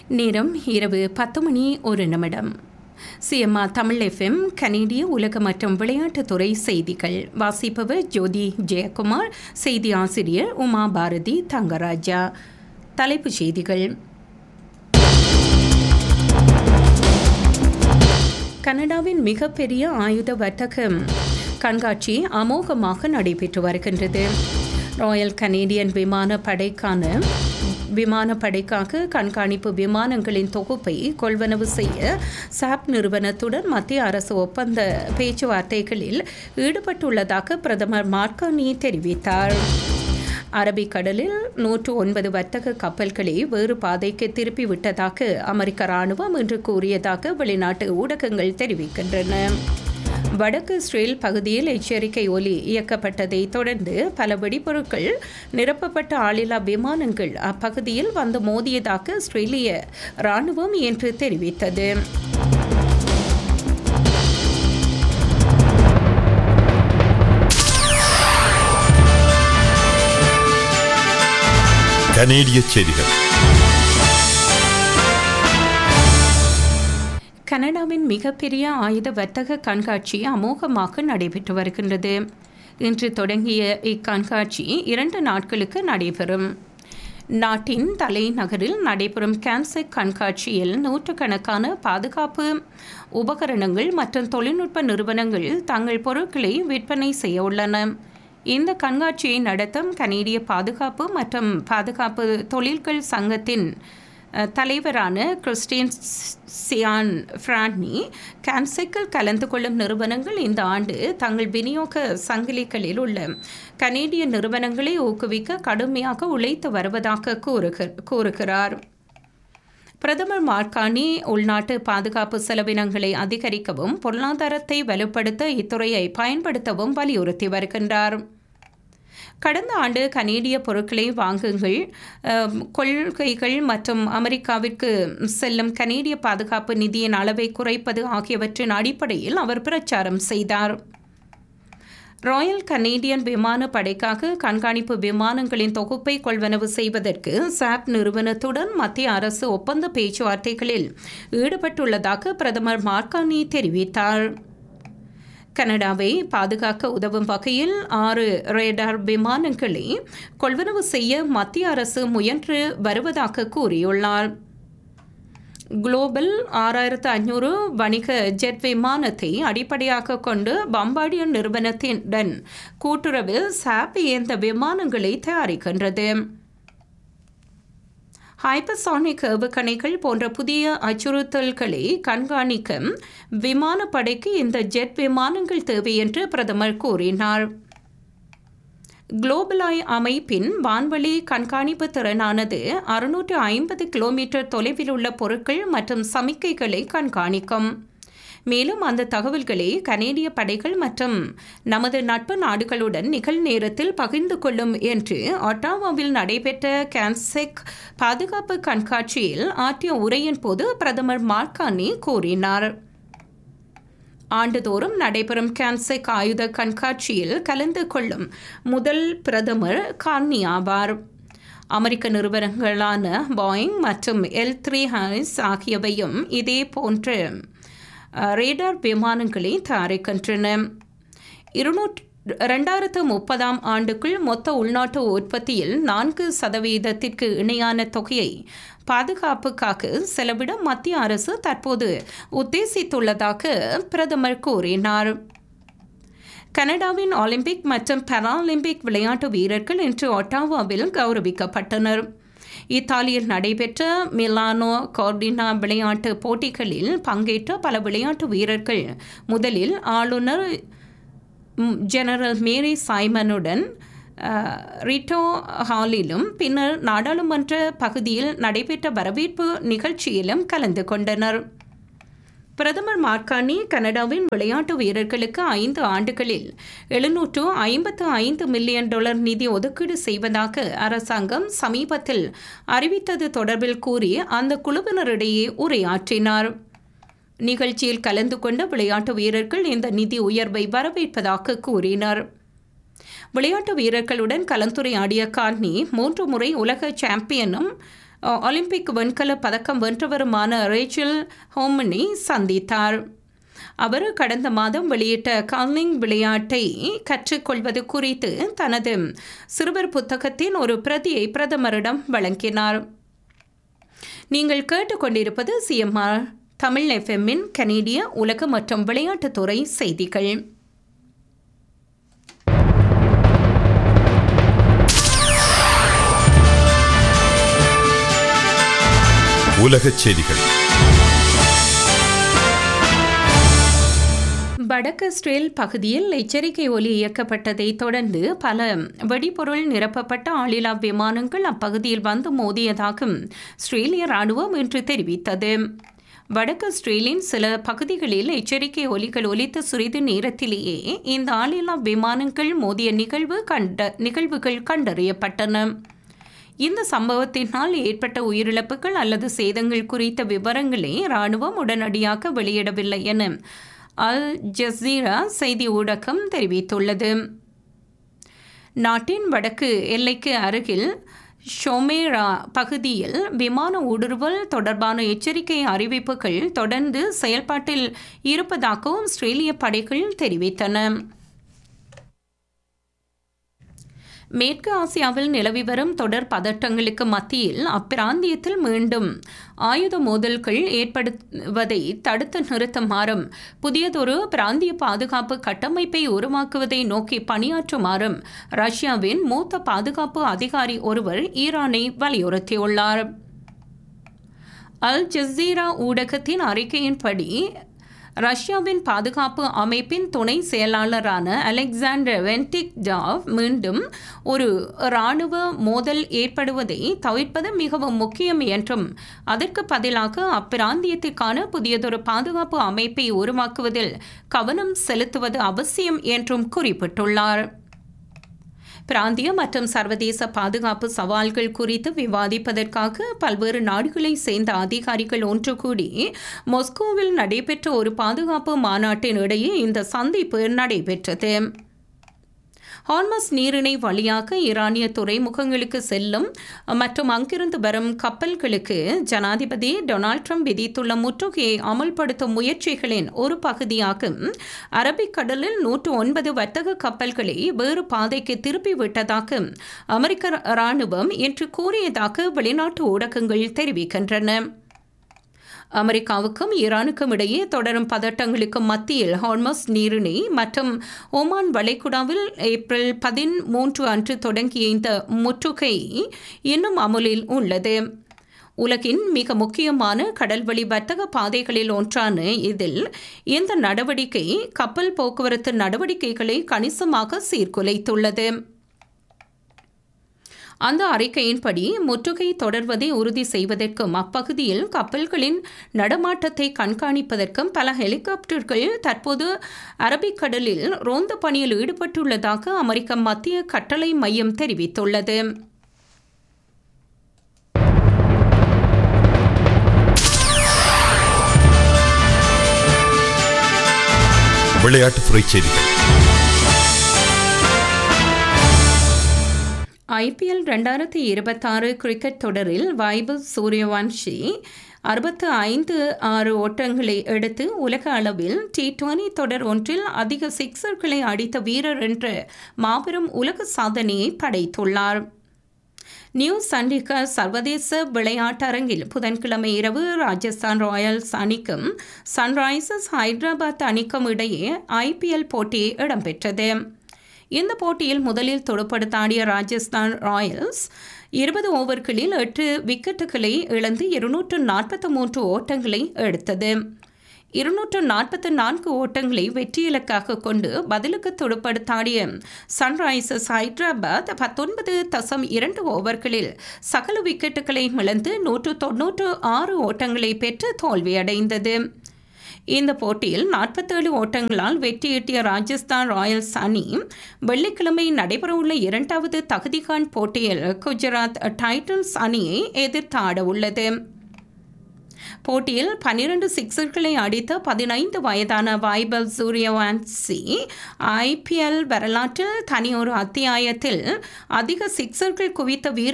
நேரம் இரவு பத்து மணி ஒரு நிமிடம் சிஎம்ஆ தமிழ் எஃப்எம் கனேடிய உலக மற்றும் விளையாட்டுத்துறை செய்திகள் வாசிப்பவர் ஜோதி ஜெயக்குமார் செய்தி ஆசிரியர் உமா பாரதி தங்கராஜா தலைப்புச் செய்திகள் கனடாவின் மிகப்பெரிய ஆயுத வர்த்தகம் கண்காட்சி அமோகமாக நடைபெற்று வருகின்றது ராயல் கனேடியன் விமானப்படைக்கான விமானப்படைக்காக கண்காணிப்பு விமானங்களின் தொகுப்பை கொள்வனவு செய்ய சாப் நிறுவனத்துடன் மத்திய அரசு ஒப்பந்த பேச்சுவார்த்தைகளில் ஈடுபட்டுள்ளதாக பிரதமர் மார்கானி தெரிவித்தார் அரபிக்கடலில் நூற்று ஒன்பது வர்த்தக கப்பல்களை வேறு பாதைக்கு திருப்பிவிட்டதாக அமெரிக்க ராணுவம் இன்று கூறியதாக வெளிநாட்டு ஊடகங்கள் தெரிவிக்கின்றன வடக்கு இஸ்ரேல் பகுதியில் எச்சரிக்கை ஒலி இயக்கப்பட்டதை தொடர்ந்து பல வெடிபொருட்கள் நிரப்பப்பட்ட ஆளில்லா விமானங்கள் அப்பகுதியில் வந்து மோதியதாக இஸ்ரேலிய ராணுவம் என்று தெரிவித்தது கனேடிய செய்திகள் கனடாவின் மிகப்பெரிய ஆயுத வர்த்தக கண்காட்சி அமோகமாக நடைபெற்று வருகின்றது இன்று தொடங்கிய இக்கண்காட்சி இரண்டு நாட்களுக்கு நடைபெறும் நாட்டின் தலைநகரில் நடைபெறும் கேன்செக் கண்காட்சியில் நூற்றுக்கணக்கான பாதுகாப்பு உபகரணங்கள் மற்றும் தொழில்நுட்ப நிறுவனங்கள் தங்கள் பொருட்களை விற்பனை செய்ய உள்ளன இந்த கண்காட்சியை நடத்தும் கனேடிய பாதுகாப்பு மற்றும் பாதுகாப்பு தொழில்கள் சங்கத்தின் தலைவரான கிறிஸ்டின் சியான் பிராட்னி கேன்செக்கில் கலந்து கொள்ளும் நிறுவனங்கள் இந்த ஆண்டு தங்கள் விநியோக சங்கிலிகளில் உள்ள கனேடிய நிறுவனங்களை ஊக்குவிக்க கடுமையாக உழைத்து வருவதாக கூறுகிறார் பிரதமர் மார்கானி உள்நாட்டு பாதுகாப்பு செலவினங்களை அதிகரிக்கவும் பொருளாதாரத்தை வலுப்படுத்த இத்துறையை பயன்படுத்தவும் வலியுறுத்தி வருகின்றார் கடந்த ஆண்டு கனேடிய பொருட்களை வாங்குங்கள் கொள்கைகள் மற்றும் அமெரிக்காவிற்கு செல்லும் கனேடிய பாதுகாப்பு நிதியின் அளவை குறைப்பது ஆகியவற்றின் அடிப்படையில் அவர் பிரச்சாரம் செய்தார் ராயல் கனேடியன் விமான படைக்காக கண்காணிப்பு விமானங்களின் தொகுப்பை கொள்வனவு செய்வதற்கு சாப் நிறுவனத்துடன் மத்திய அரசு ஒப்பந்த பேச்சுவார்த்தைகளில் ஈடுபட்டுள்ளதாக பிரதமர் மார்கானி தெரிவித்தார் கனடாவை பாதுகாக்க உதவும் வகையில் ஆறு ரேடார் விமானங்களை கொள்வனவு செய்ய மத்திய அரசு முயன்று வருவதாக கூறியுள்ளார் குளோபல் ஆறாயிரத்து ஐநூறு வணிக ஜெட் விமானத்தை அடிப்படையாக கொண்டு பம்பாடியன் நிறுவனத்துடன் கூட்டுறவில் சாப் இயந்த விமானங்களை தயாரிக்கின்றது ஹைப்பர்சானிக் ஏவுகணைகள் போன்ற புதிய அச்சுறுத்தல்களை கண்காணிக்க விமானப்படைக்கு இந்த ஜெட் விமானங்கள் தேவை என்று பிரதமர் கூறினார் குளோபலாய் அமைப்பின் வான்வழி கண்காணிப்பு திறனானது அறுநூற்று ஐம்பது கிலோமீட்டர் தொலைவில் உள்ள பொருட்கள் மற்றும் சமிக்கைகளை கண்காணிக்கும் மேலும் அந்த தகவல்களை கனேடிய படைகள் மற்றும் நமது நட்பு நாடுகளுடன் நிகழ்நேரத்தில் பகிர்ந்து கொள்ளும் என்று ஒட்டாவாவில் நடைபெற்ற கேன்செக் பாதுகாப்பு கண்காட்சியில் ஆற்றிய உரையின் போது பிரதமர் மார்கானி கூறினார் ஆண்டுதோறும் நடைபெறும் கேன்செக் ஆயுத கண்காட்சியில் கலந்து கொள்ளும் முதல் பிரதமர் கார்னி ஆவார் அமெரிக்க நிறுவனங்களான பாயிங் மற்றும் எல் த்ரீ ஹைஸ் ஆகியவையும் இதே போன்ற ரேடார் விமானங்களை தயாரிக்கின்றன இருநூற்று ரெண்டாயிரத்து முப்பதாம் ஆண்டுக்குள் மொத்த உள்நாட்டு உற்பத்தியில் நான்கு சதவீதத்திற்கு இணையான தொகையை பாதுகாப்புக்காக செலவிட மத்திய அரசு தற்போது உத்தேசித்துள்ளதாக பிரதமர் கூறினார் கனடாவின் ஒலிம்பிக் மற்றும் பாராலிம்பிக் விளையாட்டு வீரர்கள் இன்று ஒட்டாவாவில் கௌரவிக்கப்பட்டனர் இத்தாலியில் நடைபெற்ற மிலானோ கார்டினா விளையாட்டு போட்டிகளில் பங்கேற்ற பல விளையாட்டு வீரர்கள் முதலில் ஆளுநர் ஜெனரல் மேரி சைமனுடன் ரிட்டோ ஹாலிலும் பின்னர் நாடாளுமன்ற பகுதியில் நடைபெற்ற வரவேற்பு நிகழ்ச்சியிலும் கலந்து கொண்டனர் பிரதமர் மார்கானி கனடாவின் விளையாட்டு வீரர்களுக்கு ஐந்து ஆண்டுகளில் எழுநூற்று ஐம்பத்து ஐந்து மில்லியன் டாலர் நிதி ஒதுக்கீடு செய்வதாக அரசாங்கம் சமீபத்தில் அறிவித்தது தொடர்பில் கூறி அந்த குழுவினரிடையே உரையாற்றினார் நிகழ்ச்சியில் கலந்து கொண்ட விளையாட்டு வீரர்கள் இந்த நிதி உயர்வை வரவேற்பதாக கூறினர் விளையாட்டு வீரர்களுடன் கலந்துரையாடிய கார்னி மூன்று முறை உலக சாம்பியனும் அஹ், ஒலிம்பிக் வெண்கல பதக்கம் வென்றவருமான ரேச்சல் ஹோமனி சந்தித்தார் அவர் கடந்த மாதம் வெளியிட்ட கார்லிங் விளையாட்டை கற்றுக்கொள்வது குறித்து தனது சிறுவர் புத்தகத்தின் ஒரு பிரதியை பிரதமரிடம் வழங்கினார் நீங்கள் கேட்டுக்கொண்டிருப்பது சிஎம்ஆர் தமிழ் எஃப்எம்மின் கனேடிய உலக மற்றும் விளையாட்டுத்துறை செய்திகள் உலகச் செய்திகள் வடக்கு ஸ்ட்ரேல் பகுதியில் எச்சரிக்கை ஒலி இயக்கப்பட்டதை தொடர்ந்து பல வெடிபொருள் நிரப்பப்பட்ட ஆளில்லா விமானங்கள் அப்பகுதியில் வந்து மோதியதாக ஸ்ட்ரேலிய ராணுவம் இன்று தெரிவித்தது வடக்கு ஸ்ட்ரேலின் சில பகுதிகளில் எச்சரிக்கை ஒலிகள் ஒலித்த சிறிது நேரத்திலேயே இந்த ஆளில்லா விமானங்கள் மோதிய நிகழ்வு கண்ட நிகழ்வுகள் கண்டறியப்பட்டன இந்த சம்பவத்தினால் ஏற்பட்ட உயிரிழப்புகள் அல்லது சேதங்கள் குறித்த விவரங்களை ராணுவம் உடனடியாக வெளியிடவில்லை என அல் ஜசீரா செய்தி ஊடகம் தெரிவித்துள்ளது நாட்டின் வடக்கு எல்லைக்கு அருகில் ஷொமேரா பகுதியில் விமான ஊடுருவல் தொடர்பான எச்சரிக்கை அறிவிப்புகள் தொடர்ந்து செயல்பாட்டில் இருப்பதாகவும் ஆஸ்திரேலிய படைகள் தெரிவித்தன மேற்கு ஆசியாவில் நிலவி வரும் தொடர் பதட்டங்களுக்கு மத்தியில் அப்பிராந்தியத்தில் மீண்டும் ஆயுத மோதல்கள் ஏற்படுவதை தடுத்து நிறுத்துமாறும் புதியதொரு பிராந்திய பாதுகாப்பு கட்டமைப்பை உருவாக்குவதை நோக்கி பணியாற்றுமாறும் ரஷ்யாவின் மூத்த பாதுகாப்பு அதிகாரி ஒருவர் ஈரானை வலியுறுத்தியுள்ளார் அல் ஜசீரா ஊடகத்தின் அறிக்கையின்படி ரஷ்யாவின் பாதுகாப்பு அமைப்பின் துணை செயலாளரான அலெக்சாண்டர் வென்டிக் டாவ் மீண்டும் ஒரு இராணுவ மோதல் ஏற்படுவதை தவிர்ப்பது மிகவும் முக்கியம் என்றும் அதற்கு பதிலாக அப்பிராந்தியத்திற்கான புதியதொரு பாதுகாப்பு அமைப்பை உருவாக்குவதில் கவனம் செலுத்துவது அவசியம் என்றும் குறிப்பிட்டுள்ளார் பிராந்திய மற்றும் சர்வதேச பாதுகாப்பு சவால்கள் குறித்து விவாதிப்பதற்காக பல்வேறு நாடுகளைச் சேர்ந்த அதிகாரிகள் ஒன்று கூடி மொஸ்கோவில் நடைபெற்ற ஒரு பாதுகாப்பு மாநாட்டின் இடையே இந்த சந்திப்பு நடைபெற்றது ஹார்மஸ் நீரிணை வழியாக ஈரானிய துறைமுகங்களுக்கு செல்லும் மற்றும் அங்கிருந்து வரும் கப்பல்களுக்கு ஜனாதிபதி டொனால்ட் ட்ரம்ப் விதித்துள்ள முற்றுகையை அமல்படுத்தும் முயற்சிகளின் ஒரு பகுதியாக அரபிக்கடலில் நூற்று ஒன்பது வர்த்தக கப்பல்களை வேறு பாதைக்கு திருப்பி விட்டதாக அமெரிக்க இராணுவம் இன்று கூறியதாக வெளிநாட்டு ஊடகங்கள் தெரிவிக்கின்றன அமெரிக்காவுக்கும் ஈரானுக்கும் இடையே தொடரும் பதட்டங்களுக்கு மத்தியில் ஹார்மஸ் நீரிணை மற்றும் ஓமான் வளைகுடாவில் ஏப்ரல் பதிமூன்று அன்று தொடங்கிய இந்த முற்றுகை இன்னும் அமுலில் உள்ளது உலகின் மிக முக்கியமான கடல்வழி வர்த்தக பாதைகளில் ஒன்றான இதில் இந்த நடவடிக்கை கப்பல் போக்குவரத்து நடவடிக்கைகளை கணிசமாக சீர்குலைத்துள்ளது அந்த அறிக்கையின்படி முற்றுகை தொடர்வதை உறுதி செய்வதற்கும் அப்பகுதியில் கப்பல்களின் நடமாட்டத்தை கண்காணிப்பதற்கும் பல ஹெலிகாப்டர்கள் தற்போது அரபிக்கடலில் ரோந்து பணியில் ஈடுபட்டுள்ளதாக அமெரிக்க மத்திய கட்டளை மையம் தெரிவித்துள்ளது விளையாட்டுத்துறை செய்திகள் ஐபிஎல் ரெண்டாயிரத்தி இருபத்தாறு கிரிக்கெட் தொடரில் வைபவ் சூரியவன்ஷி அறுபத்து ஐந்து ஆறு ஓட்டங்களை எடுத்து உலக அளவில் டி டுவெண்டி தொடர் ஒன்றில் அதிக சிக்சர்களை அடித்த வீரர் என்ற மாபெரும் உலக சாதனையை படைத்துள்ளார் நியூ சண்டிகர் சர்வதேச விளையாட்டரங்கில் புதன்கிழமை இரவு ராஜஸ்தான் ராயல்ஸ் அணிக்கும் சன்ரைசர்ஸ் ஹைதராபாத் அணிக்கும் இடையே ஐபிஎல் போட்டி இடம்பெற்றது இந்த போட்டியில் முதலில் துடுப்படுத்தாடிய ராஜஸ்தான் ராயல்ஸ் இருபது ஓவர்களில் எட்டு விக்கெட்டுகளை இழந்து இருநூற்று நாற்பத்தி மூன்று ஓட்டங்களை எடுத்தது இருநூற்று நாற்பத்தி நான்கு ஓட்டங்களை வெற்றி இலக்காக கொண்டு பதிலுக்கு துடுப்படுத்தாடிய சன்ரைசர்ஸ் ஹைதராபாத் பத்தொன்பது தசம் இரண்டு ஓவர்களில் சகல விக்கெட்டுகளை இழந்து நூற்று தொன்னூற்று ஆறு ஓட்டங்களை பெற்று தோல்வியடைந்தது இந்த போட்டியில் நாற்பத்தேழு ஓட்டங்களால் வெற்றியீட்டிய ராஜஸ்தான் ராயல்ஸ் அணி வெள்ளிக்கிழமை நடைபெறவுள்ள இரண்டாவது தகுதிகான் போட்டியில் குஜராத் டைட்டன்ஸ் அணியை எதிர்த்தாட உள்ளது போட்டியில் பன்னிரண்டு சிக்ஸர்களை அடித்த பதினைந்து வயதான வைபவ் சூரியவான்சி ஐபிஎல் வரலாற்றில் தனி ஒரு அத்தியாயத்தில் அதிக சிக்ஸர்கள் குவித்த வீர